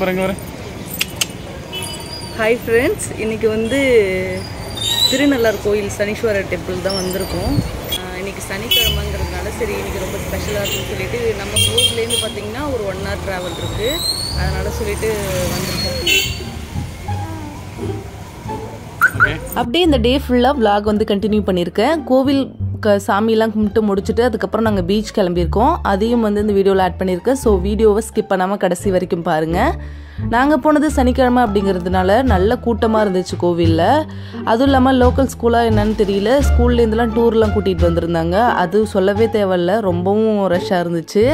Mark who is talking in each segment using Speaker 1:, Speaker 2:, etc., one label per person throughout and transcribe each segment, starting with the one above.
Speaker 1: பாருங்க வர
Speaker 2: hi friends இன்றைக்கி வந்து திருநள்ளார் கோயில் சனீஸ்வரர் டெம்பிள் தான் வந்திருக்கோம் ஆஹ் இன்னைக்கு சனிக்கிழமைங்கிறதுனால சரி இன்னைக்கு ரொம்ப ஸ்பெஷலாக இருக்குன்னு சொல்லிட்டு நம்ம ஊர்லேருந்து பார்த்தீங்கன்னா ஒரு ஒன் ஹவர் ட்ராவல் இருக்குது அதனால் சொல்லிட்டு வந்திருக்கோம்
Speaker 1: ஓகே
Speaker 2: அப்படியே இந்த டே ஃபுல்லாக vlog வந்து கண்டினியூ பண்ணியிருக்கேன் கோவில் க சாமியெல்லாம் கும்பிட்டு முடிச்சுட்டு அதுக்கப்புறம் நாங்கள் பீச் கிளம்பியிருக்கோம் அதையும் வந்து இந்த வீடியோவில் ஆட் பண்ணியிருக்கேன் ஸோ வீடியோவை ஸ்கிப் பண்ணாமல் கடைசி வரைக்கும் பாருங்கள் நாங்கள் போனது சனிக்கிழமை அப்படிங்கிறதுனால நல்ல கூட்டமாக இருந்துச்சு கோவிலில் அதுவும் இல்லாமல் லோக்கல் ஸ்கூலாக என்னன்னு தெரியல ஸ்கூல்லேருந்துலாம் டூர்லாம் கூட்டிகிட்டு வந்திருந்தாங்க அது சொல்லவே தேவையில்ல ரொம்பவும் ரஷ்ஷாக இருந்துச்சு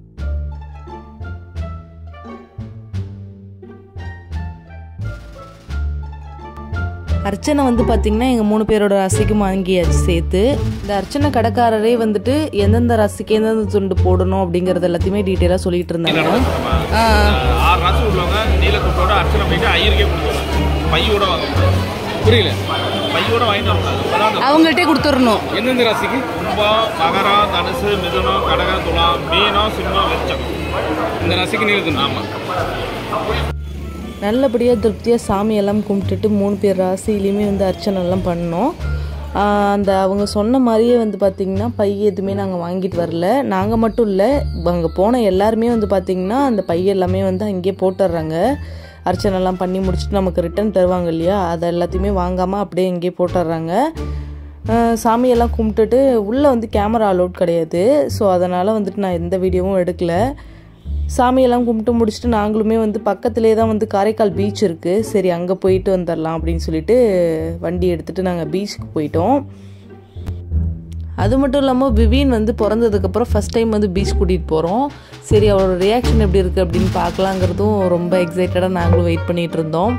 Speaker 2: அர்ச்சனை வந்து பார்த்திங்கன்னா எங்கள் மூணு பேரோட ராசிக்கும் வாங்கியாச்சு சேர்த்து இந்த அர்ச்சனை கடைக்காரரே வந்துட்டு எந்தெந்த ராசிக்கு எந்தெந்த துண்டு போடணும் அப்படிங்கிறது எல்லாத்தையுமே டீட்டெயிலாக சொல்லிட்டு இருந்தாங்க ஆ,
Speaker 3: ஆறு ராசி உள்ளவங்க நீலக்குட்டோட அர்ச்சனை பண்ணிட்டு ஐயருக்கே கொடுத்துருவாங்க பையோட வாங்க
Speaker 1: புரியல
Speaker 3: பையோட வாங்கிட்டு வரக்கூடாது இப்பதான் அந்த
Speaker 2: அவங்கள்ட்டே கொடுத்துடணும்
Speaker 1: எந்தெந்த ராசிக்கு
Speaker 3: கும்பம் மகரம் தனுசு மிதுனம் கடகம் துலாம் மீனம் சிம்மம் வெச்சம்
Speaker 1: இந்த ராசிக்கு நீளத்துணும்
Speaker 3: ஆமாம்
Speaker 2: நல்லபடியாக திருப்தியாக சாமியெல்லாம் கும்பிட்டுட்டு மூணு பேர் ராசியிலையுமே வந்து அர்ச்சனைலாம் பண்ணோம் ஆ, அந்த அவங்க சொன்ன மாதிரியே வந்து பார்த்திங்கன்னா பை எதுவுமே நாங்கள் வாங்கிட்டு வரல நாங்கள் மட்டும் இல்லை அங்கே போன எல்லாருமே வந்து பார்த்திங்கன்னா அந்த பை எல்லாமே வந்து அங்கேயே போட்டுடுறாங்க அர்ச்சனைலாம் பண்ணி முடிச்சுட்டு நமக்கு ரிட்டன் தருவாங்க இல்லையா அதை எல்லாத்தையுமே வாங்காமல் அப்படியே இங்கேயே போட்டுடுறாங்க ஆ, சாமியெல்லாம் கும்பிட்டுட்டு உள்ளே வந்து கேமரா அலோட் கிடையாது ஸோ அதனால் வந்துட்டு நான் எந்த வீடியோவும் எடுக்கல சாமியெல்லாம் கும்பிட்டு முடிச்சுட்டு நாங்களுமே வந்து பக்கத்துலேயே தான் வந்து காரைக்கால் பீச் இருக்குது சரி அங்கே போயிட்டு வந்துடலாம் அப்படின்னு சொல்லிட்டு வண்டி எடுத்துகிட்டு நாங்கள் பீச்சுக்கு போயிட்டோம் அது மட்டும் இல்லாமல் விவீன் வந்து பிறந்ததுக்கப்புறம் ஃபஸ்ட் டைம் வந்து பீச் கூட்டிகிட்டு போகிறோம் சரி அவரோட ரியாக்ஷன் எப்படி இருக்குது அப்படின்னு பார்க்கலாங்கிறதும் ரொம்ப எக்ஸைட்டடாக நாங்களும் வெயிட் பண்ணிகிட்டு இருந்தோம்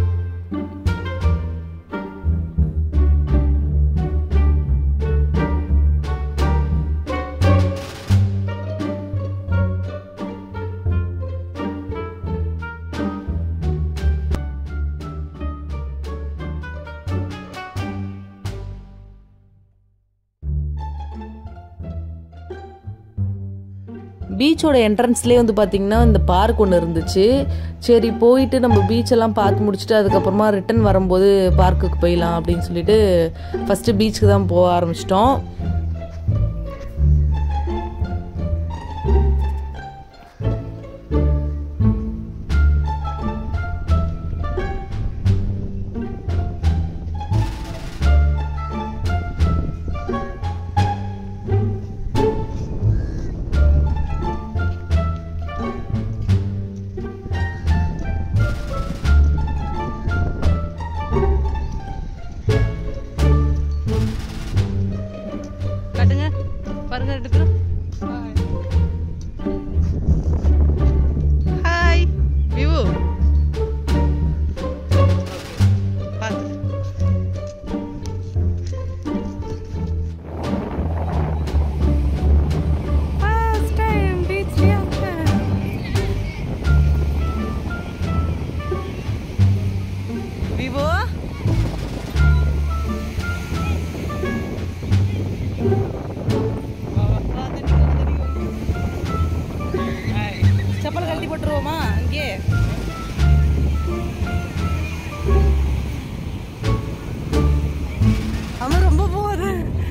Speaker 2: பீச்சோட என்ட்ரன்ஸ்லேயே வந்து பார்த்திங்கன்னா இந்த பார்க் ஒன்று இருந்துச்சு சரி போயிட்டு நம்ம பீச்செல்லாம் பார்த்து முடிச்சுட்டு அதுக்கப்புறமா ரிட்டன் வரும்போது பார்க்குக்கு போயிடலாம் அப்படின்னு சொல்லிட்டு ஃபஸ்ட்டு பீச்சுக்கு தான் போக ஆரம்பிச்சிட்டோம் கட்டுங்க பாருங்க ரெண்டு பேரும் ஹாய் விவு பார்த்து ஃபர்ஸ்ட் டைம் பீச்லயே விவோ செப்பல் கழட்டி போட்டுருவோமா அங்கே அவன் ரொம்ப போகுது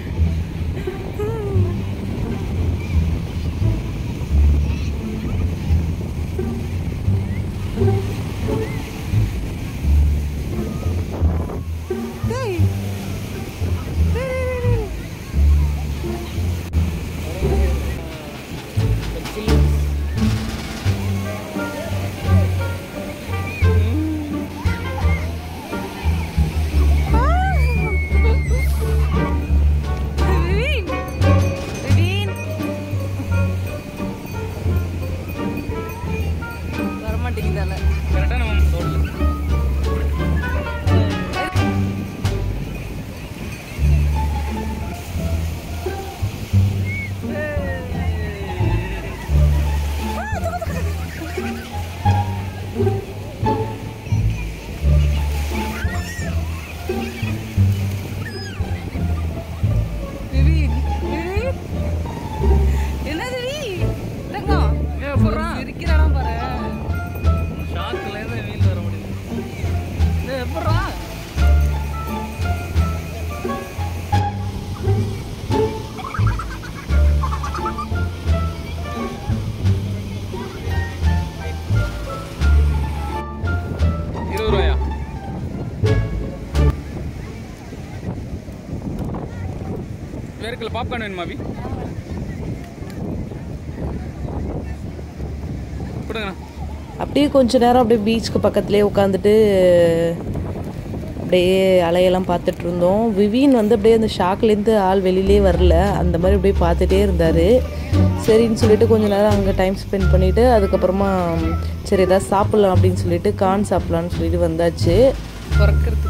Speaker 2: டேய். டேய், டேய், டேய், டேய். Raveen! Raveen! வரமாட்டேங்குதால
Speaker 1: கரெக்டாக நம்ம சொல்லு
Speaker 2: விவீன் விவீன் என்னது நீ தங்கம்
Speaker 1: ஏன் போடுறான்
Speaker 2: இருக்கிறானா பாரு
Speaker 1: ஷார்ட் வேர்க்கல பாப்கார்ன் வேணுமா அபி கொடுங்கண்ணா
Speaker 2: அப்படியே கொஞ்ச நேரம் அப்படியே பீச்சுக்கு பக்கத்துலேயே உட்காந்துட்டு அப்படியே அலையெல்லாம் பார்த்துட்டு இருந்தோம் விவின் வந்து அப்படியே அந்த ஷாக்லேருந்து ஆள் வெளியிலே வரல அந்த மாதிரி அப்படியே பார்த்துட்டே இருந்தார் சரின்னு சொல்லிட்டு கொஞ்ச நேரம் அங்கே டைம் ஸ்பெண்ட் பண்ணிவிட்டு அதுக்கப்புறமா சரி ஏதாவது சாப்பிட்லாம் அப்படின்னு சொல்லிட்டு கார்ன் சாப்பிட்லான்னு சொல்லிட்டு வந்தாச்சு பிறக்கிறதுக்கு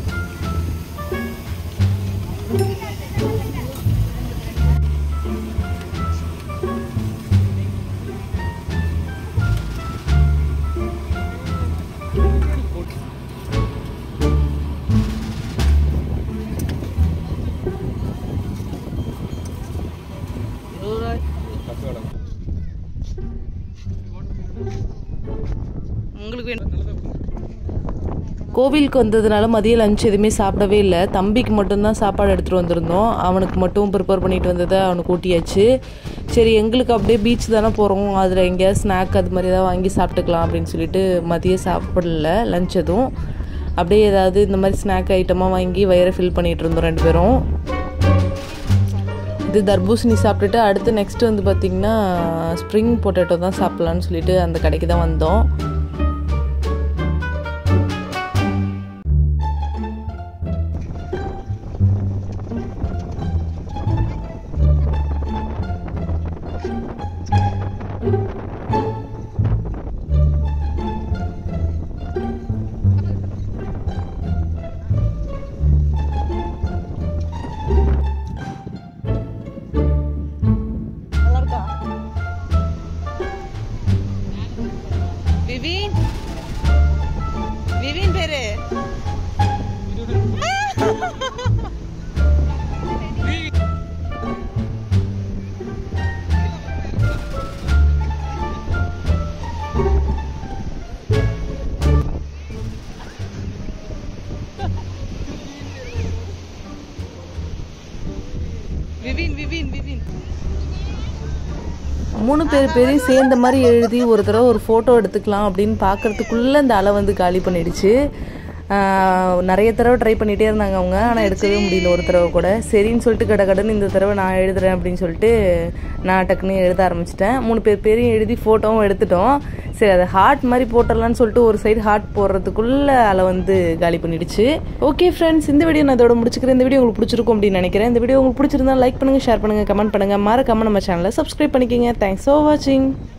Speaker 2: உங்களுக்கு வேணும் கோவிலுக்கு வந்ததுனால மதியம் லஞ்ச் எதுவுமே சாப்பிடவே இல்லை தம்பிக்கு மட்டும்தான் சாப்பாடு எடுத்துகிட்டு வந்திருந்தோம் அவனுக்கு மட்டும் ப்ரிப்பேர் பண்ணிட்டு வந்ததை அவனுக்கு ஊட்டியாச்சு சரி எங்களுக்கு அப்படியே பீச் தானே போகிறோம் அதில் எங்கேயாவது ஸ்நாக் அது மாதிரி ஏதாவது வாங்கி சாப்பிட்டுக்கலாம் அப்படின்னு சொல்லிட்டு மதியம் சாப்பிடல லஞ்ச் எதுவும் அப்படியே ஏதாவது இந்த மாதிரி ஸ்நாக் ஐட்டமாக வாங்கி வயிறை ஃபில் பண்ணிகிட்டு இருந்தோம் ரெண்டு பேரும் இது தர்பூசணி சாப்பிட்டுட்டு அடுத்து நெக்ஸ்ட் வந்து பார்த்திங்கன்னா ஸ்ப்ரிங் பொட்டேட்டோ தான் சாப்பிட்லான்னு சொல்லிட்டு அந்த கடைக்கு தான் வந்தோம் விவின் விவின் பேரு விவின் விவின் விவின் மூணு பேர் பேரையும் சேர்ந்த மாதிரி எழுதி ஒரு தடவை ஒரு ஃபோட்டோ எடுத்துக்கலாம் அப்படின்னு பார்க்கறதுக்குள்ளே இந்த அலை வந்து காலி பண்ணிடுச்சு ஆஹ் நிறைய தடவை ட்ரை பண்ணிகிட்டே இருந்தாங்க அவங்க ஆனால் எடுக்கவே முடியல ஒரு தடவை கூட சரின்னு சொல்லிட்டு கட கடன்னு இந்த தடவை நான் எழுதுறேன் அப்படின்னு சொல்லிட்டு நான் டக்குன்னு எழுத ஆரம்பிச்சிட்டேன் மூணு பேர் பேரையும் எழுதி ஃபோட்டோவும் எடுத்துட்டோம் சரி அதை ஹார்ட் மாதிரி போட்டுடலான்னு சொல்லிட்டு ஒரு சைடு ஹார்ட் போடுறதுக்குள்ளே அலை வந்து காலி பண்ணிடுச்சு ஓகே ஃப்ரெண்ட்ஸ் இந்த வீடியோ நான் இதோட முடிச்சுக்கிறேன் இந்த வீடியோ உங்களுக்கு பிடிச்சிருக்கும் அப்படின்னு நினைக்கிறேன் இந்த வீடியோ உங்களுக்கு பிடிச்சிருந்தா லைக் பண்ணுங்கள் ஷேர் பண்ணுங்கள் கமெண்ட் பண்ணுங்கள் மறக்காம நம்ம சேனலை சப்ஸ்கிரைப் பண்ணிக்கோங்க தேங்க்ஸ் ஃபார் வாட்சிங்